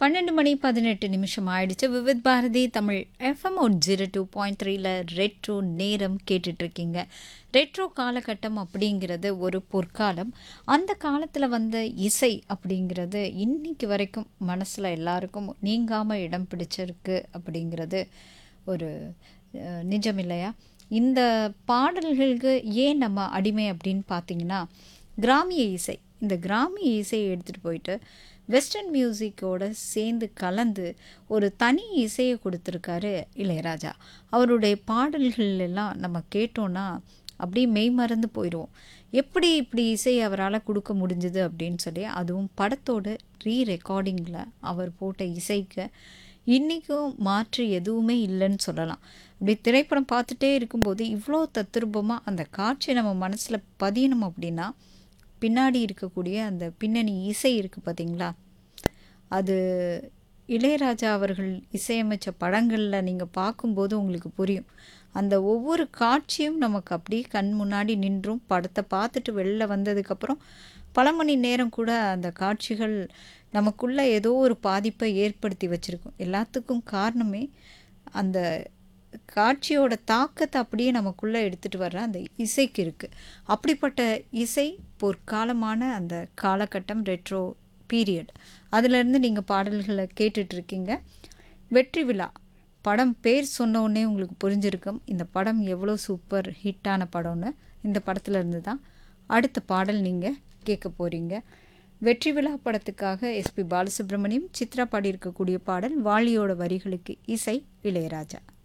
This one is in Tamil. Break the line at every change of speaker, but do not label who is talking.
பன்னெண்டு மணி பதினெட்டு நிமிஷம் ஆயிடுச்சு Vividh Bharati Tamil FM one zero two point த்ரீல ரெட்ரோ நேரம் கேட்டுட்ருக்கீங்க ரெட்ரோ காலகட்டம் அப்படிங்கிறது ஒரு பொற்காலம் அந்த காலத்தில் வந்த இசை அப்படிங்கிறது இன்னைக்கு வரைக்கும் மனசில் எல்லாருக்கும் நீங்காமல் இடம் பிடிச்சிருக்கு அப்படிங்கிறது ஒரு அஹ், நிஜம் இல்லையா இந்த பாடல்களுக்கு ஏன் நம்ம அடிமை அப்படின்னு பார்த்தீங்கன்னா கிராமிய இசை இந்த கிராமிய இசையை எடுத்துகிட்டு போயிட்டு வெஸ்டர்ன் மியூசிக்கோட சேர்ந்து கலந்து ஒரு தனி இசையை கொடுத்துருக்காரு இளையராஜா அவருடைய பாடல்கள் எல்லாம் நம்ம கேட்டோன்னா அப்படியே மெய் மறந்து போயிடுவோம் எப்படி இப்படி இசை அவரால் கொடுக்க முடிஞ்சுது அப்படின்னு சொல்லி அதுவும் படத்தோட ரீ ரெக்கார்டிங்கில் அவர் போட்ட இசைக்கு இன்றைக்கும் மாற்று எதுவுமே இல்லைன்னு சொல்லலாம் இப்படி திரைப்படம் பார்த்துட்டே இருக்கும்போது இவ்வளோ தத்ரூபமாக அந்த காட்சி நம்ம மனசில் பதியணும் அப்படின்னா பின்னாடி இருக்கக்கூடிய அந்த பின்னணி இசை இருக்குது பார்த்தீங்களா அது இளையராஜா அவர்கள் இசையமைச்ச படங்களில் நீங்கள் பார்க்கும்போது உங்களுக்கு புரியும் அந்த ஒவ்வொரு காட்சியும் நமக்கு அப்படியே கண் முன்னாடி நின்றும் படத்தை பார்த்துட்டு வெளில வந்ததுக்கப்புறம் பல மணி நேரம் கூட அந்த காட்சிகள் நமக்குள்ள ஏதோ ஒரு பாதிப்பை ஏற்படுத்தி வச்சுருக்கும் எல்லாத்துக்கும் காரணமே அந்த காட்சியோட தாக்கத்தை அப்படியே நமக்குள்ளே எடுத்துகிட்டு வர்ற அந்த இசைக்கு இருக்குது அப்படிப்பட்ட இசை பொற்காலமான அந்த காலகட்டம் ரெட்ரோ பீரியட் அதிலிருந்து நீங்கள் பாடல்களை கேட்டுட்ருக்கீங்க வெற்றி விழா படம் பேர் சொன்ன உடனே உங்களுக்கு புரிஞ்சிருக்கும் இந்த படம் எவ்வளோ சூப்பர் ஹிட்டான படம்னு இந்த படத்துல இருந்து தான் அடுத்த பாடல் நீங்கள் கேட்க போகிறீங்க வெற்றி விழா படத்துக்காக எஸ்பி பாலசுப்ரமணியம் சித்ரா பாடியிருக்கக்கூடிய பாடல் வாலியோட வரிகளுக்கு இசை இளையராஜா